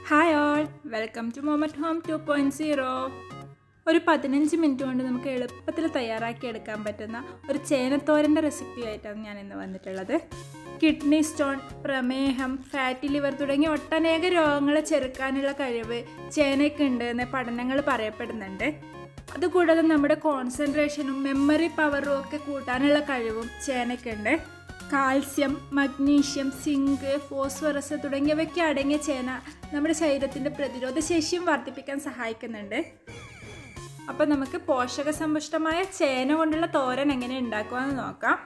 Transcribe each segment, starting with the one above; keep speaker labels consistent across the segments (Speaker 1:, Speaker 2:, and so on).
Speaker 1: hi all welcome to mom at home to point zero ഒരു പതിനഞ്ച് minute കൊണ്ട് നമുക്ക് എളുപ്പത്തിൽ തയ്യാറാക്കി എടുക്കാൻ പറ്റുന്ന ഒരു ചേനത്തോരൻ്റെ റെസിപ്പി ആയിട്ടാണ് ഞാൻ ഇന്ന് വന്നിട്ടുള്ളത് കിഡ്നി സ്റ്റോൺ പ്രമേഹം ഫാറ്റി ലിവർ തുടങ്ങിയ ഒട്ടനേക രോഗങ്ങളെ ചെറുക്കാനുള്ള കഴിവ് ചേനയ്ക്കുണ്ട് എന്ന് പഠനങ്ങൾ പറയപ്പെടുന്നുണ്ട് അതുകൂടാതെ നമ്മുടെ കോൺസെൻട്രേഷനും മെമ്മറി പവറും ഒക്കെ കൂട്ടാനുള്ള കഴിവും ചേനയ്ക്കുണ്ട് കാൽസ്യം മഗ്നീഷ്യം സിങ്ക് ഫോസ്ഫറസ് തുടങ്ങിയവയ്ക്ക് അടങ്ങിയ ചേന നമ്മുടെ ശരീരത്തിൻ്റെ പ്രതിരോധ ശേഷിയും വർദ്ധിപ്പിക്കാൻ സഹായിക്കുന്നുണ്ട് അപ്പോൾ നമുക്ക് പോഷകസമ്പുഷ്ടമായ ചേന കൊണ്ടുള്ള തോരൻ എങ്ങനെ ഉണ്ടാക്കുമെന്ന് നോക്കാം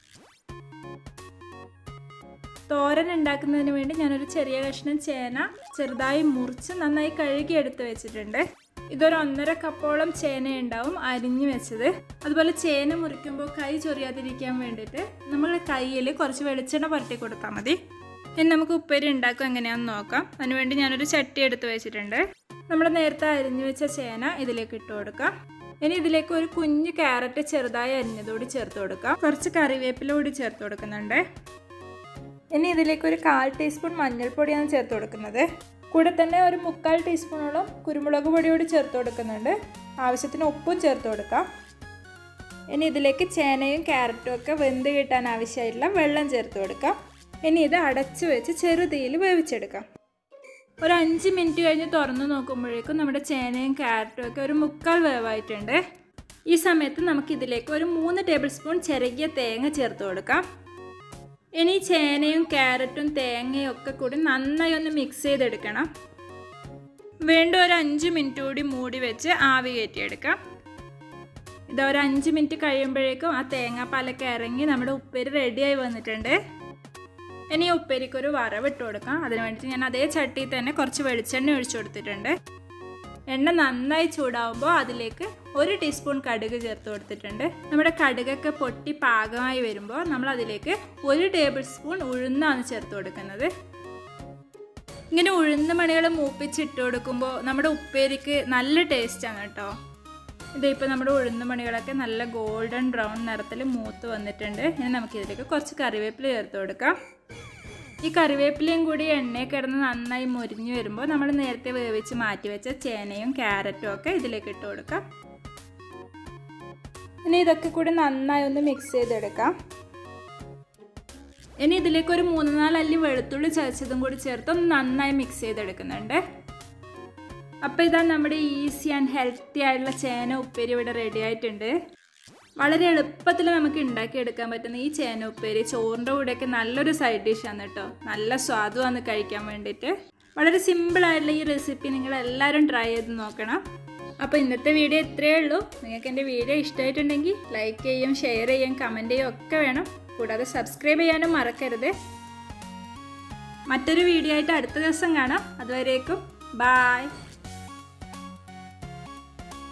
Speaker 1: തോരൻ ഉണ്ടാക്കുന്നതിന് വേണ്ടി ഞാനൊരു ചെറിയ കഷ്ണം ചേന ചെറുതായി മുറിച്ച് നന്നായി കഴുകി എടുത്ത് വെച്ചിട്ടുണ്ട് ഇതൊരു ഒന്നര കപ്പോളം ചേന ഉണ്ടാവും അരിഞ്ഞു വെച്ചത് അതുപോലെ ചേന മുറിക്കുമ്പോൾ കൈ ചൊറിയാതിരിക്കാൻ വേണ്ടിയിട്ട് നമ്മൾ കയ്യിൽ കുറച്ച് വെളിച്ചെണ്ണ പുരട്ടി കൊടുത്താൽ മതി ഇനി നമുക്ക് ഉപ്പേരി ഉണ്ടാക്കും എങ്ങനെയാണെന്ന് നോക്കാം അതിനുവേണ്ടി ഞാനൊരു ചട്ടി എടുത്ത് വെച്ചിട്ടുണ്ട് നമ്മൾ നേരത്തെ അരിഞ്ഞു വെച്ച ചേന ഇതിലേക്ക് ഇട്ട് കൊടുക്കാം ഇനി ഇതിലേക്ക് ഒരു കുഞ്ഞു ക്യാരറ്റ് ചെറുതായി അരിഞ്ഞതോടി ചേർത്ത് കൊടുക്കാം കുറച്ച് കറിവേപ്പില കൂടി ചേർത്ത് കൊടുക്കുന്നുണ്ട് ഇനി ഇതിലേക്ക് ഒരു കാൽ ടീസ്പൂൺ മഞ്ഞൾപ്പൊടിയാണ് ചേർത്ത് കൊടുക്കുന്നത് കൂടെ തന്നെ ഒരു മുക്കാൽ ടീസ്പൂണോളം കുരുമുളക് പൊടി കൂടി ചേർത്ത് കൊടുക്കുന്നുണ്ട് ആവശ്യത്തിന് ഉപ്പും ചേർത്ത് കൊടുക്കാം ഇനി ഇതിലേക്ക് ചേനയും ക്യാരറ്റും ഒക്കെ വെന്ത് കിട്ടാൻ ആവശ്യമായിട്ടുള്ള വെള്ളം ചേർത്ത് കൊടുക്കാം ഇനി ഇത് അടച്ചു വെച്ച് ചെറുതീയിൽ വേവിച്ചെടുക്കാം ഒരു അഞ്ച് മിനിറ്റ് കഴിഞ്ഞ് തുറന്ന് നോക്കുമ്പോഴേക്കും നമ്മുടെ ചേനയും ക്യാരറ്റും ഒക്കെ ഒരു മുക്കാൽ വേവായിട്ടുണ്ട് ഈ സമയത്ത് നമുക്ക് ഇതിലേക്ക് ഒരു മൂന്ന് ടേബിൾ സ്പൂൺ ചിരകിയ തേങ്ങ ചേർത്ത് കൊടുക്കാം ഇനി ചേനയും ക്യാരറ്റും തേങ്ങയും ഒക്കെ കൂടി നന്നായി ഒന്ന് മിക്സ് ചെയ്തെടുക്കണം വീണ്ടും ഒരു അഞ്ച് മിനിറ്റ് കൂടി മൂടി വെച്ച് ആവി കയറ്റിയെടുക്കാം ഇത് ഒരു അഞ്ച് മിനിറ്റ് കഴിയുമ്പോഴേക്കും ആ തേങ്ങാപ്പാലൊക്കെ ഇറങ്ങി നമ്മുടെ ഉപ്പേരി റെഡിയായി വന്നിട്ടുണ്ട് ഇനി ഉപ്പേരിക്ക് ഒരു വറവിട്ട് കൊടുക്കാം അതിന് വേണ്ടിയിട്ട് ഞാൻ അതേ ചട്ടിയിൽ തന്നെ കുറച്ച് വെളിച്ചെണ്ണ ഒഴിച്ചു കൊടുത്തിട്ടുണ്ട് എണ്ണ നന്നായി ചൂടാവുമ്പോൾ അതിലേക്ക് ഒരു ടീസ്പൂൺ കടുക് ചേർത്ത് കൊടുത്തിട്ടുണ്ട് നമ്മുടെ കടുകൊക്കെ പൊട്ടി പാകമായി വരുമ്പോൾ നമ്മൾ അതിലേക്ക് ഒരു ടേബിൾ സ്പൂൺ ഉഴുന്നാണ് ചേർത്ത് കൊടുക്കുന്നത് ഇങ്ങനെ ഉഴുന്ന മണികൾ മൂപ്പിച്ചിട്ട് കൊടുക്കുമ്പോൾ നമ്മുടെ ഉപ്പേരിക്ക് നല്ല ടേസ്റ്റാണ് കേട്ടോ ഇതിപ്പോൾ നമ്മുടെ ഉഴുന്ന മണികളൊക്കെ നല്ല ഗോൾഡൻ ബ്രൗൺ നിറത്തിൽ മൂത്ത് വന്നിട്ടുണ്ട് ഇനി നമുക്കിതിലേക്ക് കുറച്ച് കറിവേപ്പില ചേർത്ത് കൊടുക്കാം ഈ കറിവേപ്പിലയും കൂടി എണ്ണയിൽ കിടന്ന് നന്നായി മുരിഞ്ഞു വരുമ്പോൾ നമ്മൾ നേരത്തെ വേവിച്ച് മാറ്റി വെച്ച ചേനയും ക്യാരറ്റും ഒക്കെ ഇതിലേക്ക് ഇട്ട് കൊടുക്കാം ഇനി ഇതൊക്കെ കൂടി നന്നായി ഒന്ന് മിക്സ് ചെയ്തെടുക്കാം ഇനി ഇതിലേക്ക് ഒരു മൂന്ന് നാല് അല്ലി വെളുത്തുള്ളി ചതച്ചതും കൂടി ചേർത്ത് ഒന്ന് നന്നായി മിക്സ് ചെയ്തെടുക്കുന്നുണ്ട് അപ്പോൾ ഇതാ നമ്മുടെ ഈസി ആൻഡ് ഹെൽത്തി ആയിട്ടുള്ള ചേന ഉപ്പേരി ഇവിടെ റെഡി ആയിട്ടുണ്ട് വളരെ എളുപ്പത്തിൽ നമുക്ക് ഉണ്ടാക്കിയെടുക്കാൻ പറ്റുന്ന ഈ ചേന ഉപ്പേരി ചോറിൻ്റെ കൂടെയൊക്കെ നല്ലൊരു സൈഡ് ഡിഷാണ് കേട്ടോ നല്ല സ്വാദുമാണ് കഴിക്കാൻ വേണ്ടിയിട്ട് വളരെ സിമ്പിളായിട്ടുള്ള ഈ റെസിപ്പി നിങ്ങൾ എല്ലാവരും ട്രൈ ചെയ്ത് നോക്കണം അപ്പോൾ ഇന്നത്തെ വീഡിയോ ഇത്രയേ ഉള്ളൂ നിങ്ങൾക്ക് എൻ്റെ വീഡിയോ ഇഷ്ടമായിട്ടുണ്ടെങ്കിൽ ലൈക്ക് ചെയ്യും ഷെയർ ചെയ്യും കമൻറ്റ് ചെയ്യും ഒക്കെ വേണം കൂടാതെ സബ്സ്ക്രൈബ് ചെയ്യാനും മറക്കരുത് മറ്റൊരു വീഡിയോ ആയിട്ട് അടുത്ത ദിവസം കാണാം അതുവരേക്കും ബായ്